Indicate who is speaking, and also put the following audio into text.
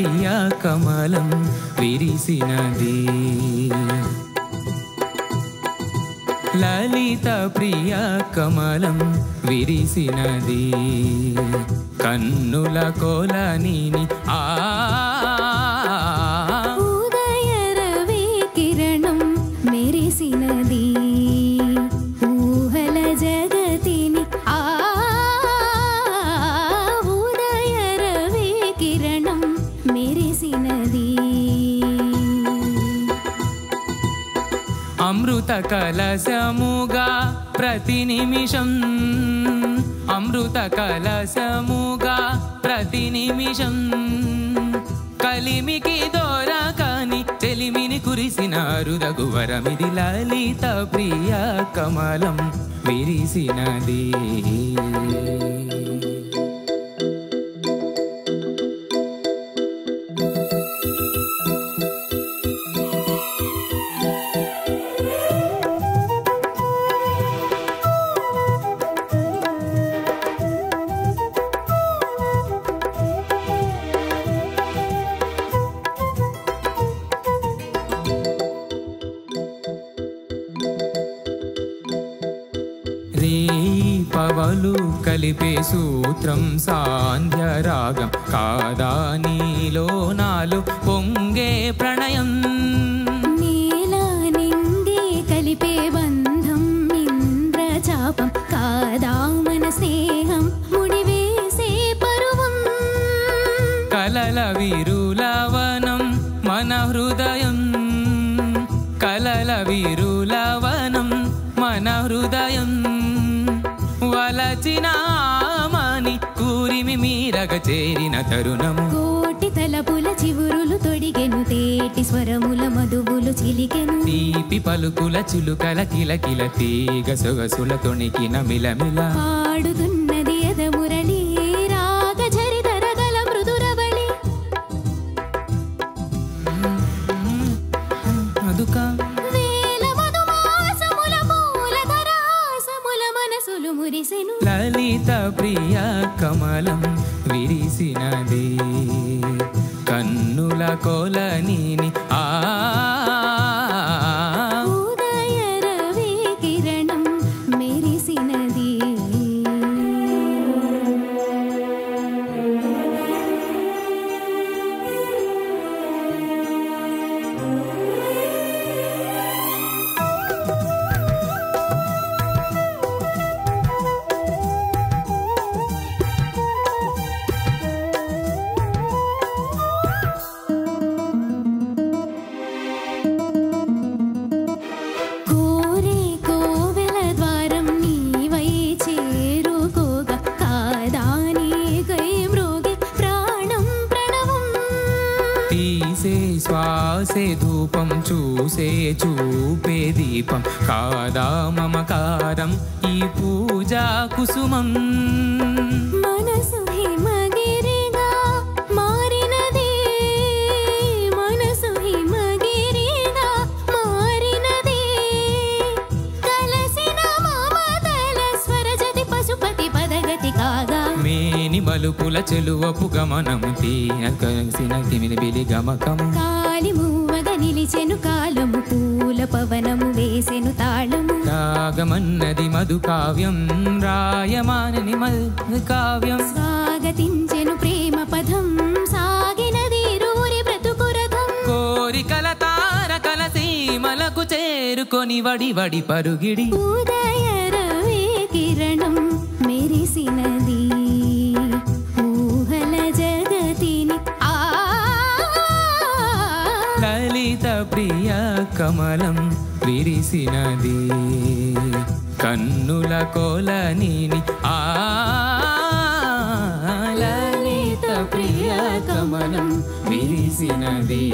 Speaker 1: ప్రియ కమలం విరిసినది లలిత ప్రియ కమలం విరిసినది కన్నుల కోలని ఆ
Speaker 2: ఉదయ రవి కిరణం మెరిసినది ఊహల జగతిని ఆ ఉదయ రవి కిరణం మెరిసినది
Speaker 1: అమృత కలశముగా ప్రతి నిమిషం అమృత కలశముగా ప్రతి నిమిషం కలిమికి దోరకాని చెలిమిని కురిసిన రుదగువరమిది లలిత ప్రియ కమలం విరిసినది రేయి పవలు కలిపే సూత్రం సాంధ్య రాగం కాదా నీలో నాలో పొంగే ప్రణయం
Speaker 2: నేల నింగి కలిపే బంధం ఇంద్రచాపం కాదా మన స్నేహం ముడివేసే పరువం
Speaker 1: కలల విరులవనం మన హృదయం కలల విరులవనం మన హృదయం వలచిన ఆమని కూరిమి మీరగ చేరిన తరుణము
Speaker 2: కోటి తలపుల చివురులు తొడిగెను తేటి స్వరముల మధువులు చిలికెను
Speaker 1: తీపి పలుకుల చిలుకల కిలకిల తీగ సొగసుల తొణికిన మిలమిల
Speaker 2: పాడుతున్నది ఎద మురళి రాగ ఝరిధరగల మృదురవళి
Speaker 1: అదుక
Speaker 2: వేల మధుమాసముల మూలధరాసముల మనసులు మురిసెను
Speaker 1: లలిత ప్రియ కమలం విరిసినది కన్నుల కోలని ఆ
Speaker 2: ఉదయ రవి కిరణం మెరిసినది కోరే కోవెల ద్వారం నీవై చేరుకోగా కాదా నీకై మ్రోగి ప్రాణం ప్రణవం
Speaker 1: తీసే శ్వాసే ధూపం చూసే చూపే దీపం కాదా మమకారం ఈ పూజా కుసుమం
Speaker 2: మనసు హిమగిరిగా మారినది మనసు హిమగిరిగా మారినది కలసిన మమతల స్వరజతి పశుపతి పదగతి కాగా
Speaker 1: మేని మలుపుల చెలువపు గమనము తీయ కలిసిన తిమిలి బిలి గమకము
Speaker 2: కాలి మూవగా నిలిచెను కాలము పూల పవనము వేసెను తాళము
Speaker 1: రాగమన్నది మధు కావ్యం రాయమానని మధు కావ్యం
Speaker 2: స్వాగతించెను ప్రేమ పదం సాగినది రూరి బ్రతుకురథం
Speaker 1: కోరికల తారకల సీమలకు చేరుకొని వడి వడి పరుగిడి
Speaker 2: ఉదయ రవి కిరణం మెరిసినది ఊహల జగతిని ఆ
Speaker 1: లలిత ప్రియ కమలం విరిసినది కన్నుల కోలని ఆ లలిత ప్రియ కమలం విరిసినది